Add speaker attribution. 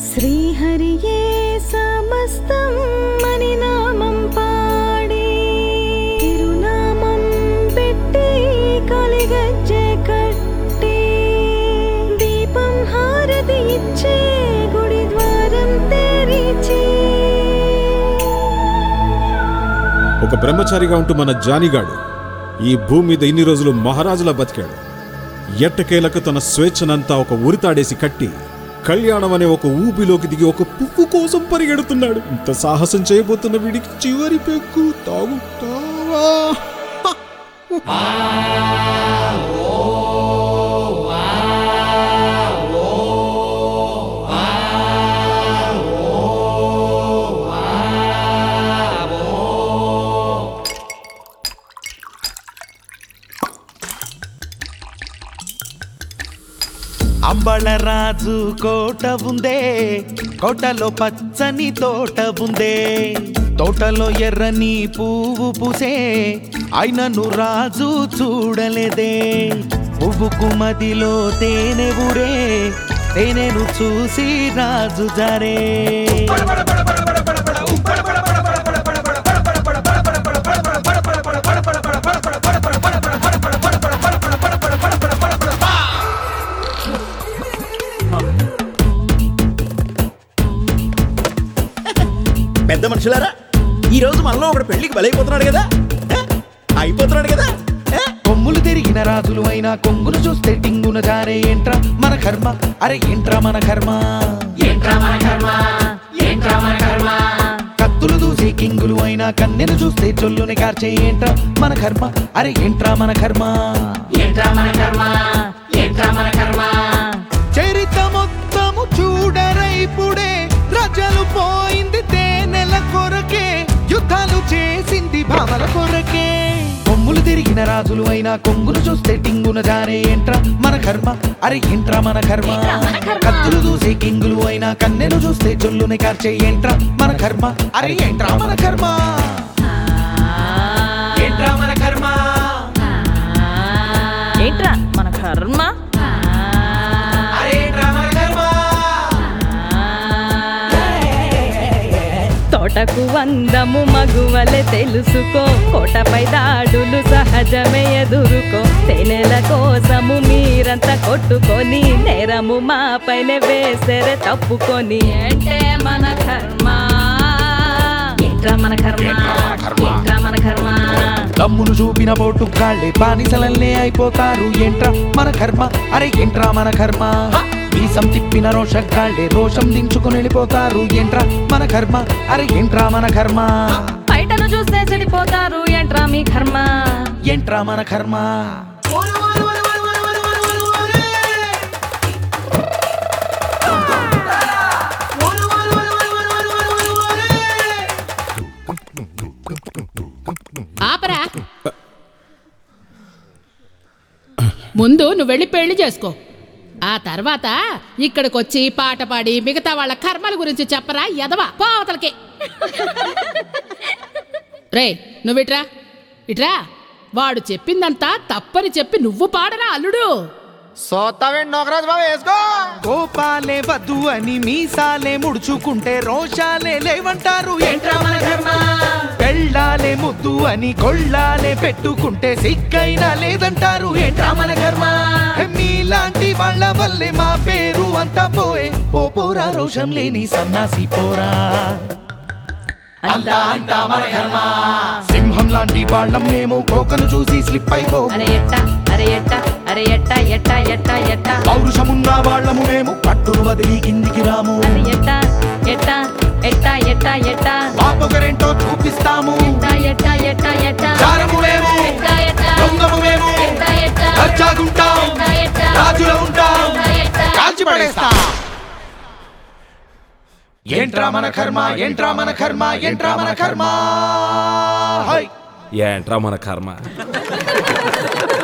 Speaker 1: శ్రీహరియే సమస్తం అని నామం పాడి తిరునామం పెట్టి కలిగజ్జె కట్టి దీపం హారతి ఇచ్చే గుడి ద్వారం తెరిచి
Speaker 2: ఒక బ్రహ్మచారిగా ఉంటూ మన జానిగాడు ఈ భూమి మీద ఇన్ని రోజులు మహారాజులా బతికాడు ఎట్టకేలకు తన స్వేచ్ఛనంతా ఒక ఉరితాడేసి కట్టి కళ్యాణం అనే ఒక ఊబిలోకి దిగి ఒక పువ్వు కోసం పరిగెడుతున్నాడు ఇంత సాహసం చేయబోతున్న వీడికి చివరి పెక్కు తాగుతావా
Speaker 3: అంబళరాజు కోట ఉందే కోటలో పచ్చని తోట ఉందే తోటలో ఎర్రని పువ్వు పూసే అయినను రాజు చూడలేదే పువ్వుకు మదిలో తేనె ఊరే తేనెను చూసి రాజు జరే
Speaker 4: పెద్ద మనుషులారా ఈ రోజు మనలో ఒకడు పెళ్లికి బలైపోతున్నాడు కదా ఏ? అయిపోతున్నాడు కదా ఏ?
Speaker 3: కొమ్ములు తిరిగిన రాజులు అయినా కొంగును చూస్తే టింగున జారే ఏంట్రా మన కర్మ అరే ఏంట్రా మన కర్మ కత్తులు దూసే కింగులు అయినా కన్నెను చూస్తే చొల్లుని కార్చే ఏంట్రా మన కర్మ అరే ఏంట్రా మన కర్మ చరిత మొత్తము చూడరైపుడే రజలు పోయింది తేనెల కొరకే యుద్ధాలు చేసింది భామల కొరకే కొమ్ములు తిరిగిన రాజులు అయినా కొంగును చూస్తే టింగున జారే ఏంట్రా మన కర్మ అరే ఏంట్రా మన కర్మ కత్తులు దూసే కింగులు అయినా కన్నెను చూస్తే చొల్లుని కార్చే ఏంట్రా మన కర్మ అరే ఏంట్రా మన కర్మ ఏంట్రా మన కర్మ
Speaker 1: ఏంట్రా మన కర్మ
Speaker 3: అరే ఏంట్రా మన కర్మ
Speaker 1: తోటకు వందము మగువలే తెలుసుకో కోటపై దాడులు సహజమే ఎదురుకో తేనెల కోసము మీరంతా కొట్టుకొని నేరము మా పైన వేసరే తప్పుకొని అంటే మన కర్మ ఏంట్రా మన కర్మ ఏంట్రా మన కర్మ
Speaker 3: దమ్మును చూపిన బోటు కాళ్ళే బానిసలల్లే అయిపోతారు ఏంట్రా మన కర్మ అరే ఏంట్రా మన కర్మ వీసం తిప్పిన రోషగాళ్ళే రోషం దించుకుని వెళ్ళిపోతారు ఏంట్రా మన కర్మ అరే ఏంట్రా మన కర్మ
Speaker 1: బయటను చూస్తే చెడిపోతారు ఏంట్రా మీ కర్మ
Speaker 3: ఏంట్రా మన కర్మ
Speaker 5: ఆపరా ముందు నువ్వు వెళ్ళి పెళ్లి చేసుకో ఆ తర్వాత ఇక్కడికొచ్చి పాట పాడి మిగతా వాళ్ళ కర్మల గురించి చెప్పరా ఎదవా పోవతలకి రే నువ్వు ఇట్రా ఇట్రా వాడు చెప్పిందంతా తప్పని చెప్పి నువ్వు పాడరా అల్లుడు
Speaker 3: కోపాలే వద్దు అని మీసాలే ముడుచుకుంటే రోషాలే లేవంటారు ఏంట్రా మన కర్మ పెళ్ళాలే ముద్దు అని కొళ్ళాలే పెట్టుకుంటే సిగ్గైనా లేదంటారు ఏంట్రా మన కర్మ మీలాంటి వాళ్ళ వల్లే మా పేరు అంతా పోయే ఓ పోరా రోషం లేని సన్నాసి పోరా అంతా అంతా మన కర్మ సింహం లాంటి వాళ్ళం మేము కోకను చూసి స్లిప్ అయిపో
Speaker 1: అరే ఎట్ట అరే ఎట్ట అరే ఎట్ట ఎట్ట ఎట్ట ఎట్ట
Speaker 3: పౌరుషమున్న వాళ్ళము మేము పట్టును వదిలి కిందికి రాము
Speaker 1: అరే ఎట్ట ఎట్ట ఎట్ట ఎట్ట ఎట్ట
Speaker 3: పాపొకరేంటో చూపిస్తాము
Speaker 1: ఎట్ట ఎట్ట ఎట్ట ఎట్ట
Speaker 3: చారము మేము
Speaker 1: ఎట్ట ఎట్ట
Speaker 3: దొంగము మేము
Speaker 1: ఎట్ట ఎట్ట
Speaker 3: దర్జాగుంటాం
Speaker 1: ఎట్ట ఎట్ట
Speaker 3: రాజుల ఉంటాం
Speaker 1: ఎట్ట
Speaker 3: కాల్చి పడేస్తా ఏంట్రా మన కర్మ ఏంట్రా మన కర్మ ఏంట్రా మన కర్మ హై
Speaker 6: ఏంట్రా మన కర్మ